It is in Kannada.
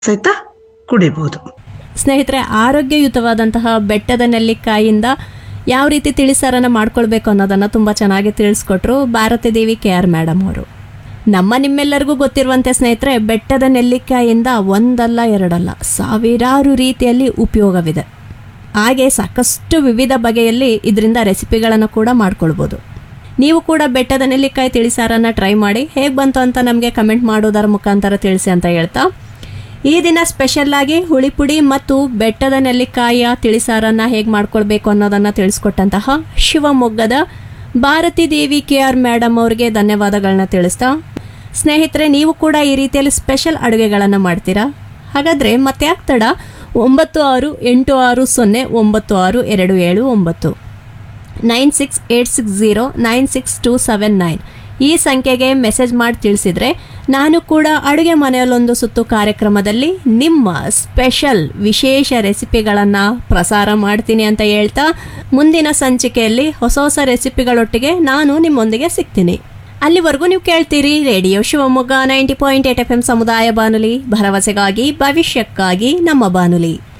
ಸಹಿತ ಕುಡಿಬೋದು ಸ್ನೇಹಿತರೆ ಆರೋಗ್ಯಯುತವಾದಂತಹ ಬೆಟ್ಟದ ನೆಲ್ಲಿಕಾಯಿಂದ ಯಾವ ರೀತಿ ತಿಳಿಸಾರನ್ನ ಮಾಡ್ಕೊಳ್ಬೇಕು ಅನ್ನೋದನ್ನು ತುಂಬ ಚೆನ್ನಾಗಿ ತಿಳಿಸ್ಕೊಟ್ರು Bharathi Devi K R madam ಅವರು ನಮ್ಮ ನಿಮ್ಮೆಲ್ಲರಿಗೂ ಗೊತ್ತಿರುವಂತೆ ಸ್ನೇಹಿತರೆ ಬೆಟ್ಟದ ನೆಲ್ಲಿಕಾಯಿಂದ ಒಂದಲ್ಲ ಎರಡಲ್ಲ ಸಾವಿರಾರು ರೀತಿಯಲ್ಲಿ ಉಪಯೋಗವಿದೆ ಹಾಗೆ ಸಾಕಷ್ಟು ವಿವಿಧ ಬಗೆಯಲ್ಲಿ ಇದರಿಂದ ರೆಸಿಪಿಗಳನ್ನು ಕೂಡ ಮಾಡ್ಕೊಳ್ಬೋದು ನೀವು ಕೂಡ ಬೆಟ್ಟದ ನೆಲ್ಲಿಕಾಯಿ ತಿಳಿಸಾರನ್ನ ಟ್ರೈ ಮಾಡಿ ಹೇಗೆ ಬಂತು ಅಂತ ನಮಗೆ ಕಮೆಂಟ್ ಮಾಡೋದರ ಮುಖಾಂತರ ತಿಳಿಸಿ ಅಂತ ಹೇಳ್ತಾ ಈ ದಿನ ಸ್ಪೆಷಲ್ ಆಗಿ ಹುಳಿಪುಡಿ ಮತ್ತು ಬೆಟ್ಟದ ನೆಲ್ಲಿಕಾಯಿಯ ತಿಳಿಸಾರನ್ನ ಹೇಗೆ ಮಾಡ್ಕೊಳ್ಬೇಕು ಅನ್ನೋದನ್ನ ತಿಳಿಸ್ಕೊಟ್ಟಂತಹ ಶಿವಮೊಗ್ಗದ Bharathi Devi K R madam ಅವರಿಗೆ ಧನ್ಯವಾದಗಳನ್ನ ತಿಳಿಸ್ತಾ ಸ್ನೇಹಿತರೆ ನೀವು ಕೂಡ ಈ ರೀತಿಯಲ್ಲಿ ಸ್ಪೆಷಲ್ ಅಡುಗೆಗಳನ್ನು ಮಾಡ್ತೀರಾ ಹಾಗಾದ್ರೆ ಮತ್ತೆ ಯಾಕೆ ತಡ ಒಂಬತ್ತು ಆರು ಎಂಟು ಆರು ಸೊನ್ನೆ ಒಂಬತ್ತು ಆರು ಎರಡು ಏಳು ಒಂಬತ್ತು nine six eight six zero nine six two seven nine ಈ ಸಂಖ್ಯೆಗೆ ಮೆಸೇಜ್ ಮಾಡಿ ತಿಳಿಸಿದ್ರೆ ನಾನು ಕೂಡ ಅಡುಗೆ ಮನೆಯಲ್ಲೊಂದು ಸುತ್ತು ಕಾರ್ಯಕ್ರಮದಲ್ಲಿ ನಿಮ್ಮ ಸ್ಪೆಷಲ್ ವಿಶೇಷ ರೆಸಿಪಿಗಳನ್ನು ಪ್ರಸಾರ ಮಾಡ್ತೀನಿ ಅಂತ ಹೇಳ್ತಾ ಮುಂದಿನ ಸಂಚಿಕೆಯಲ್ಲಿ ಹೊಸ ಹೊಸ ರೆಸಿಪಿಗಳೊಟ್ಟಿಗೆ ನಾನು ನಿಮ್ಮೊಂದಿಗೆ ಸಿಗ್ತೀನಿ ಅಲ್ಲಿವರೆಗೂ ನೀವು ಕೇಳ್ತೀರಿ radio Shivamogga ninety point eight F M ಸಮುದಾಯ ಬಾನುಲಿ ಭರವಸೆಗಾಗಿ ಭವಿಷ್ಯಕ್ಕಾಗಿ ನಮ್ಮ ಬಾನುಲಿ